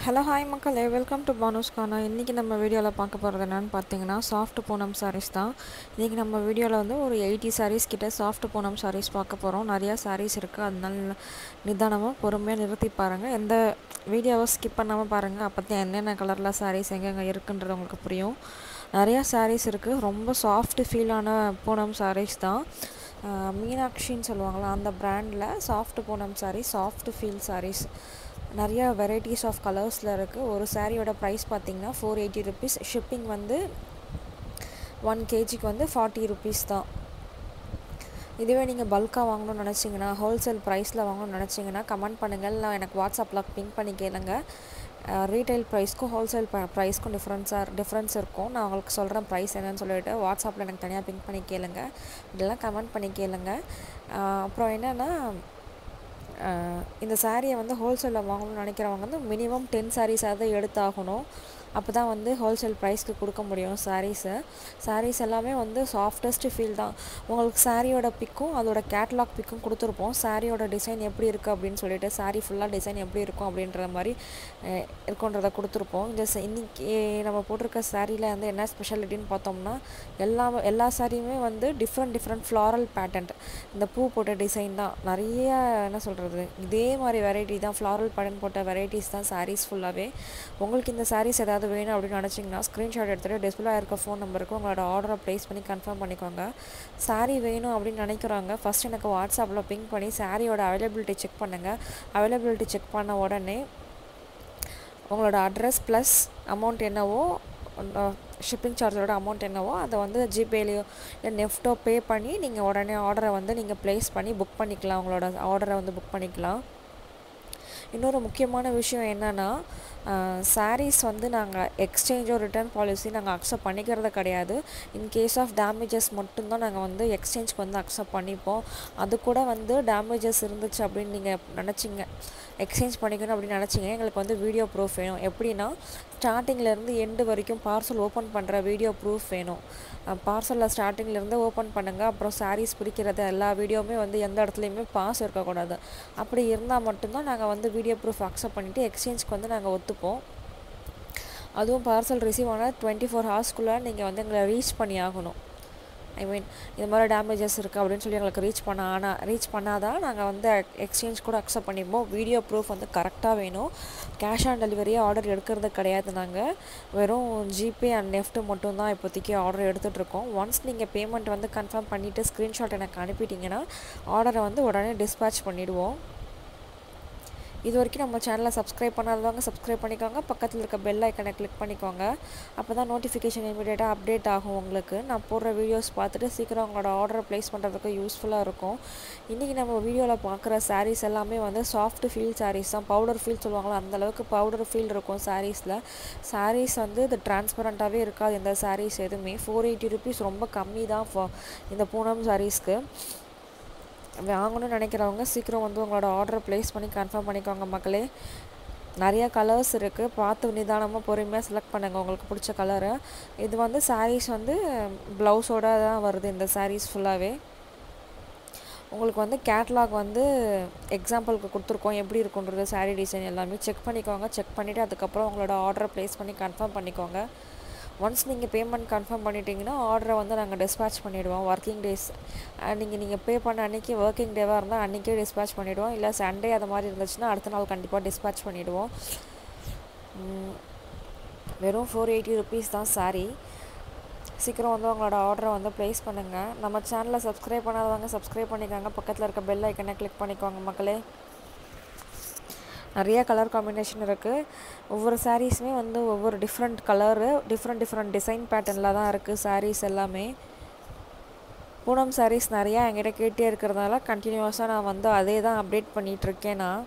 hello hi மக்களே welcome to பானுஸ்கானா இன்றைக்கி நம்ம வீடியோவில் பார்க்க போகிறது என்னென்னு பார்த்தீங்கன்னா சாஃப்ட் பூனம் சாரீஸ் தான் இன்றைக்கி நம்ம வீடியோவில் வந்து ஒரு எயிட்டி சாரீஸ் கிட்ட சாஃப்ட் பூனம் சாரீஸ் பார்க்க போகிறோம் நிறையா சாரீஸ் இருக்குது அதனால நிதானமாக பொறுமையாக நிறுத்தி பாருங்கள் எந்த வீடியோவை ஸ்கிப் பண்ணாமல் பாருங்கள் அப்போ தான் என்னென்ன கலரில் சாரீஸ் எங்கெங்கே இருக்குன்றது உங்களுக்கு புரியும் நிறையா சாரீஸ் இருக்குது ரொம்ப சாஃப்ட் ஃபீலான பூனம் சாரீஸ் தான் ஆஹ் மீனாட்சின்னு சொல்லுவாங்களா அந்த பிராண்டில் soft Poonam sarees soft feel sarees நிறைய வெரைட்டிஸ் ஆஃப் கலர்ஸில் இருக்குது ஒரு சாரியோட ப்ரைஸ் பார்த்தீங்கன்னா ஃபோர் எயிட்டி ருபீஸ் ஷிப்பிங் வந்து ஒன் கேஜிக்கு வந்து ஃபார்ட்டி ருபீஸ் தான் இதுவே நீங்கள் பல்காக வாங்கணும்னு நினச்சிங்கன்னா ஹோல்சேல் ப்ரைஸில் வாங்கணும்னு நினச்சிங்கன்னா கமெண்ட் பண்ணுங்கள் நான் எனக்கு வாட்ஸ்அப்பில் பிங்க் பண்ணி கேளுங்க ரீட்டைல் ப்ரைஸ்க்கும் ஹோல்சேல் ப்ரைஸ்க்கும் டிஃப்ரென்ஸாக டிஃப்ரென்ஸ் இருக்கும் நான் உங்களுக்கு சொல்கிறேன் ப்ரைஸ் என்னன்னு சொல்லிட்டு வாட்ஸ்அப்பில் எனக்கு தனியாக பிங்க் பண்ணி கேளுங்க இதெல்லாம் கமெண்ட் பண்ணி கேளுங்க ஆஹ் அப்புறம் என்னென்னா இந்த சாரியை வந்து ஹோல்சேலில் வாங்கணும்னு நினைக்கிறவங்க வந்து மினிமம் டென் சாரீஸாவது எடுத்தாகணும் அப்போ தான் வந்து ஹோல்சேல் ப்ரைஸ்க்கு கொடுக்க முடியும் சாரீஸை சாரீஸ் எல்லாமே வந்து சாஃப்டஸ்ட் ஃபீல் தான் உங்களுக்கு சாரியோட பிக்கும் அதோட கேட்லாக் பிக்கும் கொடுத்துருப்போம் சாரியோட டிசைன் எப்படி இருக்குது அப்படின்னு சொல்லிட்டு சாரீ ஃபுல்லாக டிசைன் எப்படி இருக்கும் அப்படின்ற மாதிரி அஹ், இருக்குன்றத கொடுத்துருப்போம் இந்த ச- இன்னைக்கு நம்ம போட்டிருக்க சாரியில் வந்து என்ன ஸ்பெஷாலிட்டின்னு பார்த்தோம்னா எல்லா எல்லா சாரியுமே வந்து டிஃப்ரெண்ட் டிஃப்ரெண்ட் ஃப்ளாரல் பேட்டர்ன் இந்த பூ போட்ட டிசைன் தான் நிறைய என்ன சொல்கிறது இதே மாதிரி வெரைட்டி தான் ஃப்ளாரல் பேட்டர்ன் போட்ட வெரைட்டிஸ் தான் சாரீஸ் ஃபுல்லாகவே உங்களுக்கு இந்த சாரீஸ் ஏதாவது வேணும் அப்படின்னு நினச்சிங்கன்னா ஸ்க்ரீன்ஷாட் எடுத்துகிட்டு டிஸ்பிளே இருக்க ஃபோன் நம்பருக்கு உங்களோட ஆர்டரை ப்ளேஸ் பண்ணி கன்ஃபார்ம் பண்ணிக்கோங்க சாரீ வேணும் அப்படின்னு நினைக்கிறவங்க ஃபஸ்ட் எனக்கு வாட்ஸ்அப்பில் பிங்க் பண்ணி சாரியோட அவைலபிலிட்டி செக் பண்ணுங்கள் அவைலபிலிட்டி செக் பண்ண உடனே உங்களோட அட்ரஸ் ப்ளஸ் அமௌண்ட் என்னவோ ஷிப்பிங் சார்ஜோட அமௌண்ட் என்னவோ அதை வந்து ஜிபேலையோ இல்லை நெஃப்டோ பே பண்ணி நீங்கள் உடனே ஆர்டரை வந்து நீங்கள் ப்ளேஸ் பண்ணி புக் பண்ணிக்கலாம் உங்களோட ஆர்டரை வந்து புக் பண்ணிக்கலாம் இன்னொரு முக்கியமான விஷயம் என்னென்னா சாரீஸ் வந்து நாங்கள் எக்ஸ்சேஞ்சோ ரிட்டர்ன் பாலிசி நாங்கள் அக்செப்ட் பண்ணிக்கிறது கிடையாது இன் கேஸ் ஆஃப் டேமேஜஸ் மட்டும்தான் நாங்கள் வந்து எக்ஸ்சேஞ்ச்க்கு வந்து அக்செப்ட் பண்ணிப்போம் அது கூட வந்து டேமேஜஸ் இருந்துச்சு அப்படின்னு நீங்கள் நினச்சிங்க எக்ஸ்சேஞ்ச் பண்ணிக்கணும் அப்படின்னு நினச்சிங்க எங்களுக்கு வந்து வீடியோ ப்ரூஃப் வேணும் எப்படின்னா ஸ்டார்டிங்லேருந்து எண்டு வரைக்கும் பார்சல் ஓப்பன் பண்ணுற வீடியோ ப்ரூஃப் வேணும் பார்சலில் ஸ்டார்டிங்லேருந்து ஓப்பன் பண்ணுங்கள் அப்புறம் சாரீஸ் பிரிக்கிறது எல்லா வீடியோவுமே வந்து எந்த இடத்துலையுமே பாஸ் இருக்கக்கூடாது அப்படி இருந்தால் மட்டும்தான் நாங்கள் வந்து வீடியோ ப்ரூஃப் அக்செப்ட் பண்ணிவிட்டு எக்ஸ்சேஞ்ச்க்கு வந்து நாங்கள் ஒத்துப்போம் அதுவும் பார்சல் ரிசீவ் ஆனால் டுவெண்ட்டி ஃபோர் ஹவர்ஸ்க்குள்ளே நீங்கள் வந்து எங்களை ரீச் பண்ணி ஆகணும் ஐ மீன் இது மாதிரி டேமேஜஸ் இருக்குது அப்படின்னு சொல்லி எங்களுக்கு ரீச் பண்ண ஆனால் ரீச் பண்ணாதான் நாங்கள் வந்து எக்ஸ்சேஞ்ச் கூட அக்செப்ட் பண்ணிப்போம் வீடியோ ப்ரூஃப் வந்து கரெக்டாக வேணும் கேஷ் ஆன் டெலிவரியே ஆர்டர் எடுக்கிறது கிடையாது நாங்கள் வெறும் ஜிபே அண்ட் நெஃப்ட் மட்டும் தான் இப்போதைக்கு ஆர்டர் எடுத்துகிட்ருக்கோம் ஒன்ஸ் நீங்கள் பேமெண்ட் வந்து கன்ஃபார்ம் பண்ணிவிட்டு ஸ்க்ரீன்ஷாட் எனக்கு அனுப்பிட்டீங்கன்னா ஆர்டரை வந்து உடனே டிஸ்பேட்ச் பண்ணிவிடுவோம் இது வரைக்கும் நம்ம சேனலை சப்ஸ்கிரைப் பண்ணாதவங்க சப்ஸ்கிரைப் பண்ணிக்கோங்க பக்கத்தில் இருக்க பெல் ஐக்கனை கிளிக் பண்ணிக்கோங்க அப்போ தான் நோட்டிஃபிகேஷன் இமீடியட்டாக அப்டேட் ஆகும் உங்களுக்கு நான் போடுற வீடியோஸ் பார்த்துட்டு சீக்கிரம் உங்களோட ஆர்டரை ப்ளேஸ் பண்ணுறதுக்கு யூஸ்ஃபுல்லாக இருக்கும் இன்றைக்கி நம்ம வீடியோவில் பார்க்குற சாரீஸ் எல்லாமே வந்து சாஃப்ட் ஃபீல் சாரீஸ் தான் பவுடர் ஃபீல் சொல்லுவாங்களோ அந்த அளவுக்கு பவுடர் ஃபீல் இருக்கும் சாரீஸில் சாரீஸ் வந்து இது டிரான்ஸ்பரண்ட்டாகவே இருக்காது இந்த சாரீஸ் எதுவுமே ஃபோர் எயிட்டி ருபீஸ் ரொம்ப கம்மி தான் for இந்த பூனம் சாரீஸ்க்கு வாங்கணும்னு நினைக்கிறவங்க சீக்கிரம் வந்து உங்களோட ஆர்டரை ப்ளேஸ் பண்ணி கன்ஃபார்ம் பண்ணிக்கோங்க மக்களே நிறைய கலர்ஸ் இருக்குது பார்த்து நிதானமாக பொறுமையாக செலக்ட் பண்ணுங்கள் உங்களுக்கு பிடிச்ச கலரை இது வந்து சாரீஸ் வந்து ப்ளவுஸோட தான் வருது இந்த சாரீஸ் ஃபுல்லாகவே உங்களுக்கு வந்து கேட்லாக் வந்து எக்ஸாம்பிளுக்கு கொடுத்துருக்கோம் எப்படி இருக்குன்றது saree டிசைன் எல்லாமே செக் பண்ணிக்கோங்க செக் பண்ணிவிட்டு அதுக்கப்புறம் உங்களோட ஆர்டரை ப்ளேஸ் பண்ணி கன்ஃபார்ம் பண்ணிக்கோங்க ஒன்ஸ் நீங்கள் பேமெண்ட் கன்ஃபார்ம் பண்ணிட்டீங்கன்னா ஆர்டரை வந்து நாங்கள் டிஸ்பேட்ச் பண்ணிவிடுவோம் ஒர்க்கிங் டேஸ் நீங்கள் நீங்கள் பே பண்ண அன்றைக்கி ஒர்க்கிங் டேவாக இருந்தால் அன்றைக்கே டிஸ்பேட்ச் பண்ணிவிடுவோம் இல்லை சண்டே அது மாதிரி இருந்துச்சுன்னா அடுத்த நாள் கண்டிப்பாக டிஸ்பேட்ச் பண்ணிவிடுவோம் உம், வெறும் ஃபோர் எயிட்டி ருபீஸ் தான் சாரி சீக்கிரம் வந்து உங்களோட ஆர்டரை வந்து ப்ளேஸ் பண்ணுங்கள் நம்ம சேனலை சப்ஸ்கிரைப் பண்ணாதவங்க சப்ஸ்கிரைப் பண்ணிக்கோங்க பக்கத்தில் இருக்க பெல் ஐக்கனை கிளிக் பண்ணிக்கோங்க மக்களே நிறைய கலர் காம்பினேஷன் இருக்குது ஒவ்வொரு சாரீஸுமே வந்து ஒவ்வொரு different colour different different design பேட்டர்னில் தான் இருக்குது சாரீஸ் எல்லாமே பூனம் சாரீஸ் நிறையா என்கிட்ட கேட்டே இருக்கிறதால கண்டினியூஸாக நான் வந்து அதே தான் அப்டேட் பண்ணிகிட்ருக்கேன் நான்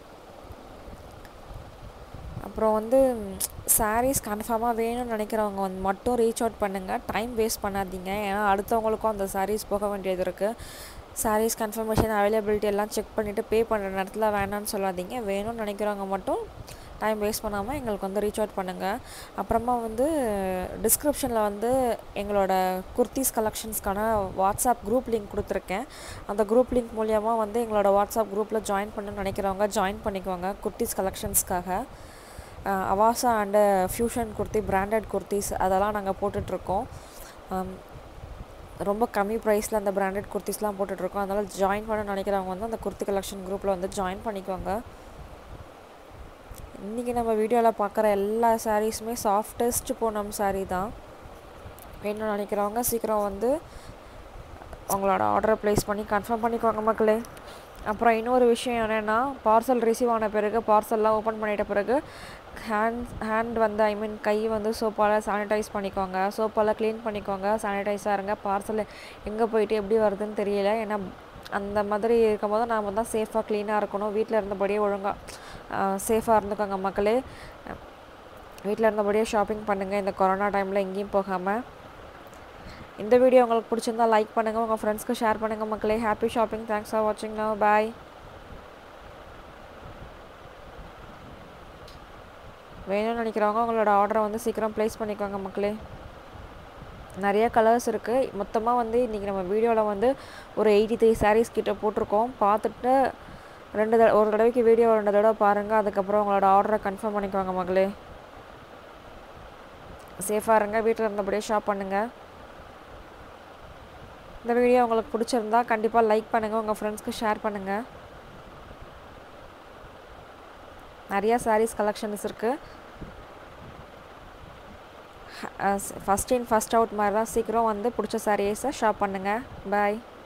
அப்புறம் வந்து சாரீஸ் கன்ஃபார்மாக வேணும்னு நினைக்கிறவங்க வந்து மட்டும் ரீச் அவுட் பண்ணுங்கள் டைம் வேஸ்ட் பண்ணாதீங்க ஏன்னா அடுத்தவங்களுக்கும் அந்த சாரீஸ் போக வேண்டியது இருக்குது சாரீஸ் கன்ஃபர்மேஷன் அவைலபிலிட்டி எல்லாம் செக் பண்ணிவிட்டு பே பண்ணுற நேரத்தில் வேணான்னு சொல்லாதீங்க வேணும்னு நினைக்கிறவங்க மட்டும் டைம் வேஸ்ட் பண்ணாமல் எங்களுக்கு வந்து ரீச் அவுட் பண்ணுங்கள் அப்புறமா வந்து டிஸ்கிரிப்ஷனில் வந்து எங்களோட குர்த்திஸ் கலெக்ஷன்ஸ்க்கான வாட்ஸ்அப் குரூப் லிங்க் கொடுத்துருக்கேன் அந்த குரூப் லிங்க் மூலியமாக வந்து எங்களோட வாட்ஸ்அப் குரூப்பில் ஜாயின் பண்ணணும்னு நினைக்கிறவங்க ஜாயின் பண்ணிக்கோங்க குர்த்திஸ் கலெக்ஷன்ஸ்க்காக Avaasa and fusion kurti branded kurtis அதெல்லாம் நாங்கள் போட்டுட்ருக்கோம் ரொம்ப கம்மி ப்ரைஸில் அந்த பிராண்டட் குர்த்திஸ்லாம் போட்டுட்ருக்கோம் அதனால் ஜாயின் பண்ண நினைக்கிறவங்க வந்து அந்த குர்த்தி கலெக்ஷன் குரூப்பில் வந்து ஜாயின் பண்ணிக்கோங்க இன்றைக்கி நம்ம வீடியோவில் பார்க்குற எல்லா சாரீஸுமே சாஃப்டஸ்ட் பூனம் சாரீ தான் வேணும்னு நினைக்கிறவங்க சீக்கிரம் வந்து உங்களோட ஆர்டரை ப்ளேஸ் பண்ணி கன்ஃபார்ம் பண்ணிக்கோங்க மக்களே அப்புறம் இன்னொரு விஷயம் என்னென்னா பார்சல் ரிசீவ் ஆன பிறகு பார்சல்லாம் ஓப்பன் பண்ணிட்ட பிறகு ஹேண்ட் ஹேண்ட் வந்து ஐ மீன் கை வந்து சோப்பால் சானிடைஸ் பண்ணிக்கோங்க சோப்பால் க்ளீன் பண்ணிக்கோங்க சானிடைஸாக இருங்க பார்சல் எங்கே போயிட்டு எப்படி வருதுன்னு தெரியல ஏன்னா அந்த மாதிரி இருக்கும்போது நாம் தான் சேஃபாக க்ளீனாக இருக்கணும் வீட்டில் இருந்தபடியே ஒழுங்காக சேஃபாக இருந்துக்கோங்க மக்களே வீட்டில் இருந்தபடியே ஷாப்பிங் பண்ணுங்கள் இந்த கொரோனா டைமில் எங்கேயும் போகாமல் இந்த வீடியோ உங்களுக்கு பிடிச்சிருந்தா லைக் பண்ணுங்கள் உங்கள் ஃப்ரெண்ட்ஸ்க்கு ஷேர் பண்ணுங்கள் மக்களே ஹாப்பி ஷாப்பிங் தேங்க்ஸ் ஃபார் வாட்சிங் நவ் பாய் வேணும்னு நினைக்கிறவங்க உங்களோட ஆர்டரை வந்து சீக்கிரம் ப்ளேஸ் பண்ணிக்கோங்க மக்களே நிறைய கலர்ஸ் இருக்குது மொத்தமாக வந்து இன்றைக்கி நம்ம வீடியோவில் வந்து ஒரு எயிட்டி த்ரீ சாரீஸ் கிட்ட போட்டிருக்கோம் பார்த்துட்டு ரெண்டு தடவை ஒரு தடவைக்கு வீடியோ ரெண்டு தடவை பாருங்கள் அதுக்கப்புறம் உங்களோட ஆர்டரை கன்ஃபார்ம் பண்ணிக்கோங்க மகளே சேஃபாக இருங்க வீட்டில் இருந்தபடியே ஷாப் பண்ணுங்கள் இந்த வீடியோ உங்களுக்கு பிடிச்சிருந்தா கண்டிப்பாக லைக் பண்ணுங்கள் உங்கள் ஃப்ரெண்ட்ஸ்க்கு ஷேர் பண்ணுங்கள் நிறையா சாரீஸ் கலெக்ஷன்ஸ் இருக்குது ஃபஸ்ட் இன் ஃபஸ்ட் அவுட் மாதிரி தான் சீக்கிரம் வந்து பிடிச்ச சாரீஸை ஷாப் பண்ணுங்கள் பாய்